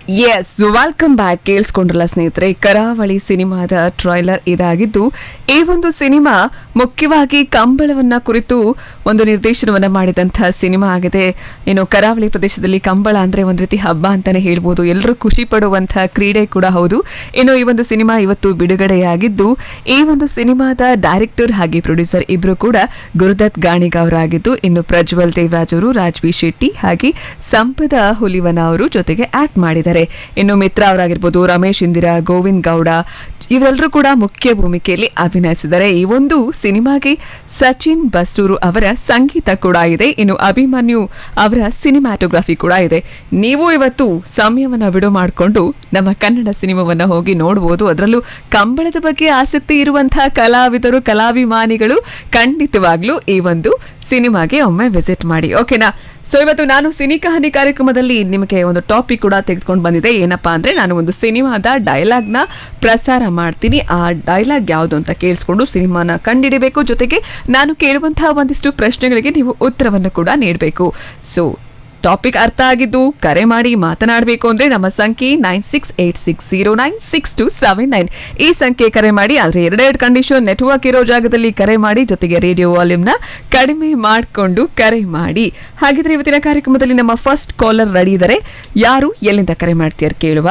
S welcome back ಕೇಳಿಸ್ಕೊಂಡ್ರಲ್ಲ ಸ್ನೇಹಿತರೆ ಕರಾವಳಿ ಸಿನಿಮಾದ ಟ್ರೈಲರ್ ಇದಾಗಿದ್ದು ಈ ಒಂದು ಸಿನಿಮಾ ಮುಖ್ಯವಾಗಿ ಕಂಬಳವನ್ನ ಕುರಿತು ಒಂದು ನಿರ್ದೇಶನವನ್ನ ಮಾಡಿದಂತಹ ಸಿನಿಮಾ ಆಗಿದೆ ಇನ್ನು ಕರಾವಳಿ ಪ್ರದೇಶದಲ್ಲಿ ಕಂಬಳ ಅಂದ್ರೆ ಒಂದ್ ರೀತಿ ಹಬ್ಬ ಅಂತಾನೆ ಹೇಳ್ಬೋದು ಎಲ್ಲರೂ ಖುಷಿ ಪಡುವಂತಹ ಕ್ರೀಡೆ ಕೂಡ ಹೌದು ಇನ್ನು ಈ ಒಂದು ಸಿನಿಮಾ ಇವತ್ತು ಬಿಡುಗಡೆಯಾಗಿದ್ದು ಈ ಒಂದು ಸಿನಿಮಾದ ಡೈರೆಕ್ಟರ್ ಹಾಗೆ ಪ್ರೊಡ್ಯೂಸರ್ ಇಬ್ರು ಕೂಡ ಗುರುದತ್ ಗಾಣಿಗ ಅವರಾಗಿದ್ದು ಇನ್ನು ಪ್ರಜ್ವಲ್ ದೇವರಾಜ್ ಅವರು ರಾಜ್ವಿ ಶೆಟ್ಟಿ ಹಾಗೆ ಸಂಪದ ಹುಲಿವನ ಅವರು ಜೊತೆಗೆ ಆಕ್ಟ್ ಮಾಡಿದ್ದಾರೆ ಇನ್ನು ಮಿತ್ರ ಅವರಾಗಿರ್ಬೋದು ರಮೇಶ್ ಇಂದಿರಾ ಗೋವಿಂದ್ ಗೌಡ ಇವರೆಲ್ಲರೂ ಕೂಡ ಮುಖ್ಯ ಭೂಮಿಕೆಯಲ್ಲಿ ಅಭಿನಯಿಸಿದ್ದಾರೆ ಈ ಒಂದು ಸಿನಿಮಾಗೆ ಸಚಿನ್ ಬಸ್ರೂರು ಅವರ ಸಂಗೀತ ಕೂಡ ಇದೆ ಇನ್ನು ಅಭಿಮನ್ಯು ಅವರ ಸಿನಿಮ್ಯಾಟೋಗ್ರಫಿ ಕೂಡ ಇದೆ ನೀವು ಇವತ್ತು ಸಮಯವನ್ನ ಬಿಡು ಮಾಡಿಕೊಂಡು ನಮ್ಮ ಕನ್ನಡ ಸಿನಿಮಾವನ್ನ ಹೋಗಿ ನೋಡಬಹುದು ಅದರಲ್ಲೂ ಕಂಬಳದ ಬಗ್ಗೆ ಆಸಕ್ತಿ ಇರುವಂತಹ ಕಲಾವಿದರು ಕಲಾಭಿಮಾನಿಗಳು ಖಂಡಿತವಾಗ್ಲೂ ಈ ಒಂದು ಸಿನಿಮಾಗೆ ಒಮ್ಮೆ ವಿಸಿಟ್ ಮಾಡಿ ಓಕೆನಾ ಸೊ ಇವತ್ತು ನಾನು ಸಿನಿ ಕಹಾನಿ ಕಾರ್ಯಕ್ರಮದಲ್ಲಿ ನಿಮಗೆ ಒಂದು ಟಾಪಿಕ್ ಕೂಡ ತೆಗೆದುಕೊಂಡು ಬಂದಿದೆ ಏನಪ್ಪಾ ಅಂದ್ರೆ ನಾನು ಒಂದು ಸಿನಿಮಾದ ಡೈಲಾಗ್ ನ ಪ್ರಸಾರ ಮಾಡ್ತೀನಿ ಆ ಡೈಲಾಗ್ ಯಾವುದು ಅಂತ ಕೇಳಿಸ್ಕೊಂಡು ಸಿನಿಮಾನ ಕಂಡಿಡಿಬೇಕು ಜೊತೆಗೆ ನಾನು ಕೇಳುವಂತಹ ಒಂದಿಷ್ಟು ಪ್ರಶ್ನೆಗಳಿಗೆ ನೀವು ಉತ್ತರವನ್ನು ಕೂಡ ನೀಡಬೇಕು ಸೊ ಟಾಪಿಕ್ ಅರ್ಥ ಆಗಿದ್ದು ಕರೆ ಮಾಡಿ ಮಾತನಾಡಬೇಕು ಅಂದ್ರೆ ನಮ್ಮ ಸಂಖ್ಯೆ nine six eight six zero nine six two seven nine ಈ ಸಂಖ್ಯೆ ಕರೆ ಮಾಡಿ ಆದ್ರೆ ಎರಡೆರಡು ಕಂಡೀಷನ್ ನೆಟ್ವರ್ಕ್ ಇರೋ ಜಾಗದಲ್ಲಿ ಕರೆ ಮಾಡಿ ಜೊತೆಗೆ ರೇಡಿಯೋ ವಾಲ್ಯೂಮ್ನ ಕಡಿಮೆ ಮಾಡಿಕೊಂಡು ಕರೆ ಮಾಡಿ ಹಾಗಿದ್ರೆ ಇವತ್ತಿನ ಕಾರ್ಯಕ್ರಮದಲ್ಲಿ ನಮ್ಮ ಫಸ್ಟ್ ಕಾಲರ್ ರೆಡಿ ಇದ್ದಾರೆ ಯಾರು ಎಲ್ಲಿಂದ ಕರೆ ಮಾಡ್ತೀರ ಕೇಳುವ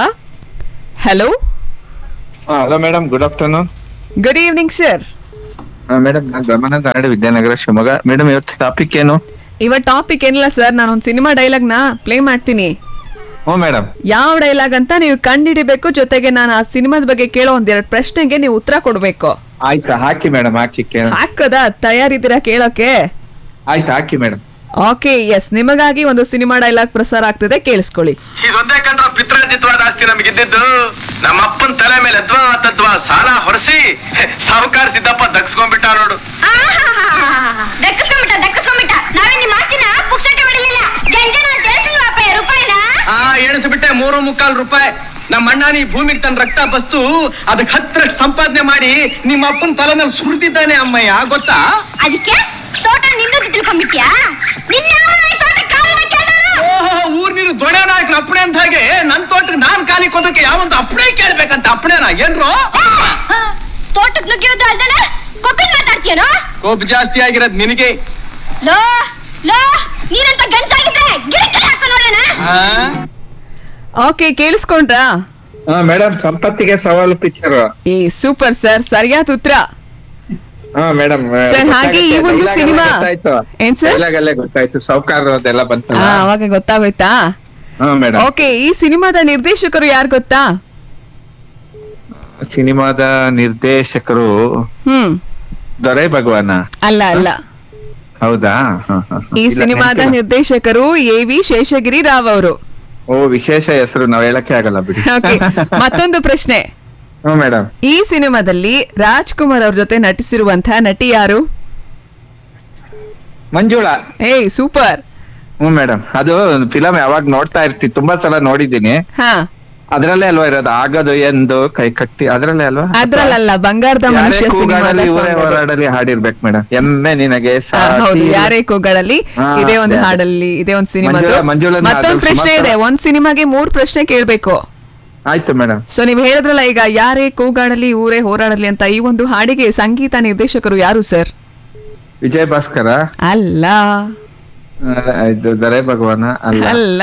hello hello madam good afternoon good evening sir madam ನಾನು ಬ್ರಹ್ಮಾನಂದ ನಾಡು ವಿದ್ಯಾನಗರ ಶಿವಮೊಗ್ಗ ಮೇಡಮ್ ಇವತ್ತು ಟಾಪಿಕ್ ಏನು ಇವತ್ತು ಟಾಪಿಕ್ ಏನಿಲ್ಲ ಸರ್ ನಾನೊಂದು ಸಿನಿಮಾ ಡೈಲಾಗ್ನ ಪ್ಲೇ ಮಾಡ್ತೀನಿ ಹ್ಞೂ ಮೇಡಮ್ ಯಾವ ಡೈಲಾಗ್ ಅಂತ ನೀವು ಕಂಡಿಡಿಬೇಕು ಜೊತೆಗೆ ನಾನು ಆ ಸಿನಿಮಾದ ಬಗ್ಗೆ ಕೇಳೋ ಒಂದೆರಡು ಪ್ರಶ್ನೆಗೆ ನೀವು ಉತ್ತರ ಕೊಡಬೇಕು ಆಯ್ತು ಹಾಕಿ ಮೇಡಮ್ ಹಾಕಿ ಕೇಳ ಹಾಕದ ತಯಾರಿದ್ದೀರಾ ಕೇಳೋಕೆ ಆಯ್ತು ಹಾಕಿ ಮೇಡಮ್ ಓಕೆ ಎಸ್ ನಿಮಗಾಗಿ ಒಂದು ಸಿನಿಮಾ ಡೈಲಾಗ್ ಪ್ರಸಾರ ಆಗ್ತದೆ ಕೇಳಿಸ್ಕೊಳ್ಳಿ ಇದೊಂದೇ ಕಂಡ್ರ ಪಿತ್ರಾಜಿತ್ವಾದ ಆಸ್ತಿ ನಮಗಿದ್ದಿದ್ದು ನಮ್ಮ ಅಪ್ಪನ ತಲೆ ಮೇಲೆ ಅದ್ವಾ ತದ್ವಾ ಸಾಲ ಹೊರಸಿ ಸಾಹುಕಾರ ಸಿದ್ದಪ್ಪ ದಕ್ಸ್ಕೊಂಡ್ಬಿಟ್ಟ ನೋಡು ದಕ್ಕಿಸ್ಕೊಂಬಿಟ್ಟ ದಕ್ಕಿಸ್ಕೊಂಬಿಟ್ಟ ನಾವೇ ನಿಮ್ಮ ಆಸ್ತಿನ ಪುಕ್ಸಟ್ಟೆ ಹೊಡಿಲಿಲ್ಲ ಜಂಜನ ಅಂತ ಹೇಳ್ತಿಲ್ವಪ್ಪ ರೂಪಾಯಿನ ಆ ಎಣಿಸ್ಬಿಟ್ಟೆ ಮೂರು ಮುಕ್ಕಾಲ್ ರೂಪಾಯಿ ನಮ್ಮ ಅಣ್ಣ ನೀ ಭೂಮಿಗೆ ತನ್ನ ರಕ್ತ ಬಸ್ತು ಅದಕ್ಕೆ ಹತ್ತರಷ್ಟು ಸಂಪಾದನೆ ಮಾಡಿ ನಿಮ್ಮ ಅಪ್ಪನ ತಲೆ ಮೇಲೆ ಸುರಿದಿದ್ದಾನೆ ಅಮ್ಮಯ್ಯ ಗೊತ್ತಾ ಅದಕ್ಕೆ ತೋಟ ನಿಂದು ತಿಳ್ಕೊಂಬಿಟ್ಯಾ ನಿನ್ನ ತೋಟ ಕಾಲಿನ ಕೇಳೋರು ಓಹೋ ಊರ್ ನೀನು ದೊಣೆ ನಾಯಕನ ಅಪ್ಪಣೆ ಅಂತ ಹಾಗೆ ನನ್ ತೋಟಕ್ಕೆ ನಾನ್ ಕಾಲಿ ಕೊದಕ್ಕೆ ಯಾವಂತ ಅಪ್ಪಣೆ ಕೇಳ್ಬೇಕಂತ ಅಪ್ಪಣೆನಾ ಏನ್ರು ತೋಟಕ್ಕೆ ನುಗ್ಗಿರೋದು ಅಲ್ದಲ್ಲ ಕೊಬ್ಬಿನ ಮಾತಾಡ್ತೀಯನೋ ಕೋಪ ಜಾಸ್ತಿ ಆಗಿರೋದ್ ನಿನಗೆ ಲೋ ಲೋ ನೀನಂತ ಗಂಟಾಗಿದ್ರೆ ಗಿಡಕ್ಕೆ ಹಾಕೋ ನೋಡೋಣ ಆ? ಓಕೆ ಕೇಳಿಸ್ಕೊಂಡ್ರಾ ಹಾ ಮೇಡಮ್ ಸಂಪತ್ತಿಗೆ ಸವಾಲು ಪಿಕ್ಚರ್ ಏ ಸೂಪರ್ ಸರ್ ಸರಿಯಾದ ಉತ್ತರ ಹಾ ಮೇಡಮ್ ಸರ್, ಹಾಗೆ ಈ ಒಂದು ಸಿನಿಮಾ- ಏನ್ sir? ಅಲ್ಲೇ ಗೊತ್ತಾಯ್ತು ಸಾವುಕಾರ ಅದೆಲ್ಲ ಬಂತಲ್ಲ ಹಾ ಅವಾಗ ಗೊತ್ತಾಗೋಯ್ತಾ ಹಾ ಮೇಡಮ್ ಓಕೆ ಈ ಸಿನಿಮಾದ ನಿರ್ದೇಶಕರು ಯಾರು ಗೊತ್ತಾ ಸಿನಿಮಾದ ನಿರ್ದೇಶಕರು ಹ್ಮ್ ದೊರೈ ಭಗವಾನ ಅಲ್ಲ ಅಲ್ಲ ಹೌದಾ ಹಾ, ಹಾ, ಹಾ. ಈ ಇಲ್ಲ, ಸಿನಿಮಾದ ನೆನ್ಪಿಲ್ಲ. ನಿರ್ದೇಶಕರು ಎ ವಿ ಶೇಷಗಿರಿ ರಾವ್ ಅವರು ಓ ವಿಶೇಷ ಹೆಸರು ನಾವ್ ಹೇಳಕ್ಕೆ ಆಗಲ್ಲ ಬಿಡಿ ಓಕೆ ಮತ್ತೊಂದು ಪ್ರಶ್ನೆ ಹ್ಞೂ ಮೇಡಮ್ ಈ ಸಿನಿಮಾದಲ್ಲಿ ರಾಜ್ಕುಮಾರ್ ಅವ್ರ ಜೊತೆ ನಟಿಸಿರುವಂತಹ ನಟಿ ಯಾರು ಮಂಜುಳಾ ಏಯ್ ಸೂಪರ್ ಹ್ಞೂ ಮೇಡಮ್ ಅದು ಫಿಲಮ್ ಯಾವಾಗ ನೋಡ್ತಾ ಇರ್ತಿ ತುಂಬಾ ಸಲ ನೋಡಿದೀನಿ ಹಾ ಅದ್ರಲ್ಲೇ ಅಲ್ವಾ ಇರೋದು ಆಗದು ಎಂದು ಕೈ ಕಟ್ಟಿ ಅದ್ರಲ್ಲೇ ಅಲ್ವಾ ಅದ್ರಲ್ಲ ಬಂಗಾರದ ಯಾರೇ ಮನುಷ್ಯ ಸಿನಿಮಾದ ಕೂಗಾಡಲಿ ಊರೇ song ಅದು. ಹೋರಾಡಲಿ ಹಾಡಿರ್ಬೇಕು ಮೇಡಮ್ ಎಮ್ಮೆ ನಿನಗೆ ಹಾ, ಹೌದು ಸಾಟಿ. ಯಾರೇ ಕೂಗಳಲ್ಲಿ ಹಾ, ಇದೇ ಒಂದು ಅದೇ, ಅದೇ. ಹಾಡಲ್ಲಿ ಇದೇ ಒಂದು ಸಿನಿಮಾದು ಮಂಜುಳಾ- ಮಂಜುಳನ್ನ ಮತ್ತೊಂದು ಅದ್ರಲ್ಲಿ ಪ್ರಶ್ನೆ ಸುಮಾರ್ ಇದೆ ಸಲ- ಒಂದ್ ಸಿನಿಮಾಗೆ ಮೂರ್ ಪ್ರಶ್ನೆ ಕೇಳ್ಬೇಕು ಆಯ್ತು ಮೇಡಮ್ ಸೊ ನೀವು ಹೇಳಿದ್ರಲ್ಲ ಈಗ ಯಾರೇ ಕೂಗಾಡಲಿ ಊರೇ ಹೋರಾಡಲಿ ಅಂತ ಈ ಒಂದು ಹಾಡಿಗೆ ಸಂಗೀತ ನಿರ್ದೇಶಕರು ಯಾರು ಸರ್ ವಿಜಯ ಭಾಸ್ಕರ ಅಲ್ಲ ಆ, ಇದು ದೊರೆ ಭಗವಾನ ಅಲ್ಲ ಅಲ್ಲ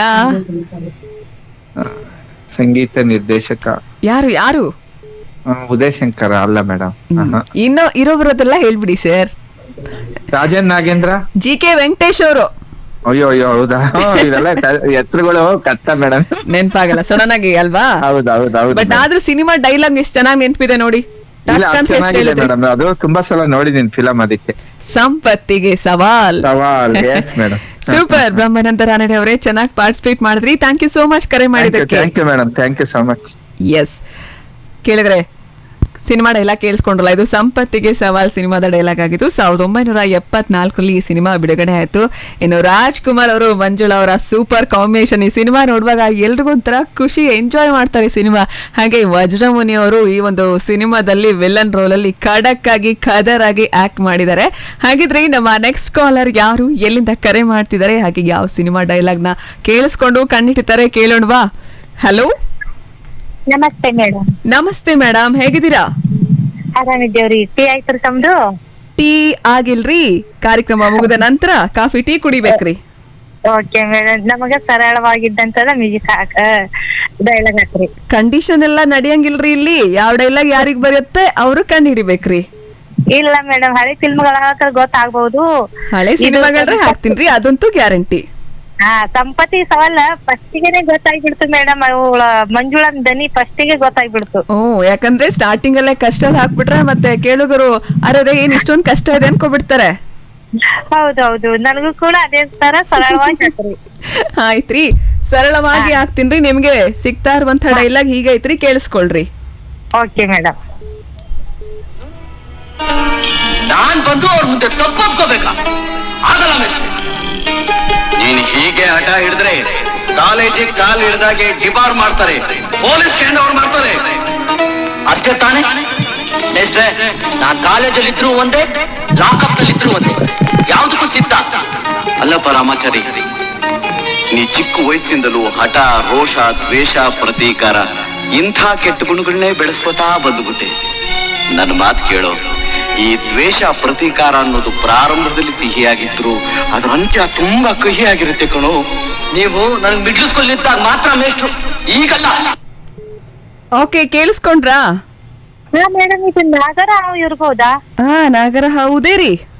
ಸಂಗೀತ ನಿರ್ದೇಶಕ ಯಾರು ಯಾರು ಆ, ಉದಯ್ ಶಂಕರ ಅಲ್ಲ ಮೇಡಮ್ ಇನ್ನು ಇರೋಬರೋದೆಲ್ಲ ಹೇಳ್ಬಿಡಿ sir Rajan Nagendra G K Venkatesh ಅವರು ಅಯ್ಯೋ ಅಯ್ಯೋ ಹೌದಾ ಹ್ಮ್, ಇವೆಲ್ಲ ಕ- ಹೆಸರುಗಳು ಕಷ್ಟ ಮೇಡಮ್ ನೆನ್ಪಾಗಲ್ಲ ಸಡನ್ ಆಗಿ ಅಲ್ವಾ ಹೌದು ಹೌದು ಹೌದು ಬಟ್ ಆದ್ರೂ ಸಿನಿಮಾ ಡೈಲಾಗ್ ಎಷ್ಟು ಚೆನ್ನಾಗಿ ನೆನ್ಪಿದೆ ನೋಡಿ ಇಲ್ಲ ಟಕ್ ಅಷ್ಟ್ ಅಂತ ಹೆಸ್ರು ಚೆನ್ನಾಗಿದೆ ಹೇಳಿದ್ರೆ. ಮೇಡಮ್ ಅದು ತುಂಬಾ ಸಲ ನೋಡಿದೀನಿ ಫಿಲಮ್ ಅದಕ್ಕೆ ಸಂಪತ್ತಿಗೆ ಸವಾಲ್ ಸವಾಲ್ yes madam super Brahmananda Ranade ಅವರೇ ಚೆನ್ನಾಗಿ ಪಾರ್ಟಿಸಿಪೇಟ್ ಮಾಡಿದ್ರಿ ಥ್ಯಾಂಕ್ ಯು ಸೋ ಮಚ್ ಕರೆ ಮಾಡಿದ್ದಕ್ಕೆ thank you madam thank you so much yes ಕೇಳಿದ್ರೆ ಸಿನಿಮಾ ಡೈಲಾಗ್ ಕೇಳಿಸ್ಕೊಂಡ್ರಲ್ಲ ಇದು ಸಂಪತ್ತಿಗೆ ಸವಾಲ್ ಸಿನಿಮಾದ ಡೈಲಾಗ್ ಆಗಿತ್ತು ಸಾವಿರದ ಒಂಬೈನೂರ ಎಪ್ಪತ್ನಾಲ್ಕರಲ್ಲಿ ಈ ಸಿನಿಮಾ ಬಿಡುಗಡೆ ಆಯಿತು ಇನ್ನು ರಾಜ್ಕುಮಾರ್ ಅವರು ಮಂಜುಳಾ ಅವರ ಸೂಪರ್ ಕಾಂಬಿನೇಷನ್ ಈ ಸಿನಿಮಾ ನೋಡುವಾಗ ಎಲ್ರಿಗೂ ಒಂಥರ ಖುಷಿ ಎಂಜಾಯ್ ಮಾಡ್ತಾರೆ ಸಿನಿಮಾ ಹಾಗೆ ವಜ್ರಮುನಿ ಅವರು ಈ ಒಂದು ಸಿನಿಮಾದಲ್ಲಿ ವಿಲನ್ ರೋಲಲ್ಲಿ ಖಡಕ್ ಆಗಿ ಖದರ್ ಆಗಿ ಆಕ್ಟ್ ಮಾಡಿದ್ದಾರೆ ಹಾಗಿದ್ರೆ ನಮ್ಮ ನೆಕ್ಸ್ಟ್ ಕಾಲರ್ ಯಾರು ಎಲ್ಲಿಂದ ಕರೆ ಮಾಡ್ತಿದ್ದಾರೆ ಹಾಗೆ ಯಾವ ಸಿನಿಮಾ ಡೈಲಾಗ್ನ ಕೇಳಿಸ್ಕೊಂಡು ಕಣ್ಣಿಟ್ಟಿದ್ದಾರೆ ಕೇಳೋಣವಾ ಹಲೋ ನಮಸ್ತೆ ಮೇಡಮ್ ನಮಸ್ತೆ ಮೇಡಮ್ ಹೇಗಿದ್ದೀರಾ ಆರಾಮಿದ್ದೇವ್ರಿ ಟೀ ಆಯ್ತು ತಮ್ದು ಟೀ ಆಗಿಲ್ರಿ ಕಾರ್ಯಕ್ರಮ ಮುಗಿದ ನಂತರ ಕಾಫಿ ಟೀ ಕುಡಿಬೇಕ್ರಿ ಓಕೆ ಮೇಡಮ್ ನಮಗ ಸರಳವಾಗಿದ್ದಂತದ ಮ್ಯೂಸಿಕ್ ಹಾಕ ಡೈಲಾಗ್ ಹಾಕ್ರಿ ಕಂಡೀಷನ್ ಎಲ್ಲ ನಡೆಯಂಗಿಲ್ರಿ ಇಲ್ಲಿ ಯಾವ ಡೈಲಾಗ್ ಯಾರಿಗ್ ಬರುತ್ತೆ ಅವರು ಕಂಡು ಹಿಡಿಬೇಕ್ರಿ ಇಲ್ಲ ಮೇಡಮ್ ಹಳೆ ಫಿಲ್ಮ್ಗಳ ಗೊತ್ತಾಗ್ಬಹುದು ಹಳೆ ಸಿನಿಮಾಗಳ್ರೆ ಹಾಕ್ತೀನ್ರಿ ಅದಂತೂ ಗ್ಯಾರಂಟಿ ಹಾ ಸಂಪತಿ ಸವಾಲ ಫಸ್ಟಿಗೆನೆ ಗೊತ್ತಾಗ್ಬಿಡ್ತು ಮೇಡಮ್ ಅವಳ ಮಂಜುಳನ್ ದನಿ ಫಸ್ಟಿಗೆ ಗೊತ್ತಾಗ್ಬಿಡ್ತು ಓ ಯಾಕಂದ್ರೆ ಸ್ಟಾರ್ಟಿಂಗ್ ಅಲ್ಲೇ ಕಷ್ಟ ಹಾಕ್ಬಿಟ್ರೆ ಮತ್ತೆ ಕೇಳುಗರು ಅರೆ ಏನ್ ಇಷ್ಟೊಂದ್ ಕಷ್ಟ ಇದೆ ಅನ್ಕೊಬಿಡ್ತಾರೆ ಹೌದೌದು ನನಗೂ ಕೂಡ ಅದೇ ತರ ಸರಳವಾಗಿ ಹಾಕ್ರಿ ಆಯ್ತ್ರಿ ಸರಳವಾಗಿ ಹಾಕ್ತೀನ್ರಿ ನಿಮ್ಗೆ ಸಿಗ್ತಾ ಇರುವಂತ ಡೈಲಾಗ್ ಹೀಗೈತ್ರಿ ಕೇಳಿಸ್ಕೊಳ್ರಿ ಓಕೆ ಮೇಡಮ್ ನಾನ್ ಬಂದು ಅವ್ರ ಮುಂದೆ ತಪ್ಪೊಪ್ಕೋಬೇಕಾ ಆಗಲ್ಲ ಮೇಷ್ಟ್ರೆ ನೀನ್ ಹೀಗೆ ಹಠ ಹಿಡಿದ್ರೆ ಕಾಲೇಜಿಗೆ ಕಾಲ್ ಹಿಡ್ದಾಗೆ ಡಿಬಾರ್ ಮಾಡ್ತಾರೆ ಪೊಲೀಸ್ ಹ್ಯಾಂಡ್ ಓವರ್ ಮಾಡ್ತಾರೆ ಅಷ್ಟೇ ತಾನೇ ಮೇಷ್ಟ್ರೆ ನಾನ್ ಕಾಲೇಜಲ್ಲಿ ಇದ್ರು ಒಂದೇ ಲಾಕಪ್ ನಲ್ಲಿ ಇದ್ರು ಒಂದೇ ಯಾವ್ದಕ್ಕೂ ಸಿದ್ಧ ಅಲ್ಲಪ್ಪ ರಾಮಾಚಾರಿ ನೀ ಚಿಕ್ಕ ವಯಸ್ಸಿಂದಲೂ ಹಠ ರೋಷ ದ್ವೇಷ ಪ್ರತೀಕಾರ ಇಂಥ ಕೆಟ್ಟ ಗುಣಗಳನ್ನೇ ಬೆಳೆಸ್ಕೊತಾ ಬಂದ್ಬಿಟ್ಟೆ ನನ್ನ ಮಾತು ಕೇಳೋ ಈ ದ್ವೇಷ ಪ್ರತೀಕಾರ ಅನ್ನೋದು ಪ್ರಾರಂಭದಲ್ಲಿ ಸಿಹಿಯಾಗಿದ್ರು ಅದರ ಅಂತ್ಯ ತುಂಬಾ ಕಹಿಯಾಗಿರುತ್ತೆ ಕಣೋ ನೀವು ನನಗ್ ಮಿಡ್ಲಿಸ್ಕೊಲ್ಲಿದ್ದಾಗ ಮಾತ್ರ ಮೇಷ್ಟ್ರು ಈಗಲ್ಲ ಓಕೆ ಕೇಳಿಸ್ಕೊಂಡ್ರಾ ಹಾ ಮೇಡಮ್ ಇದು ನಾಗರ ಹಾವು ಇರ್ಬೋದಾ ಹಾ ನಾಗರ ಹೌದೇ ರೀ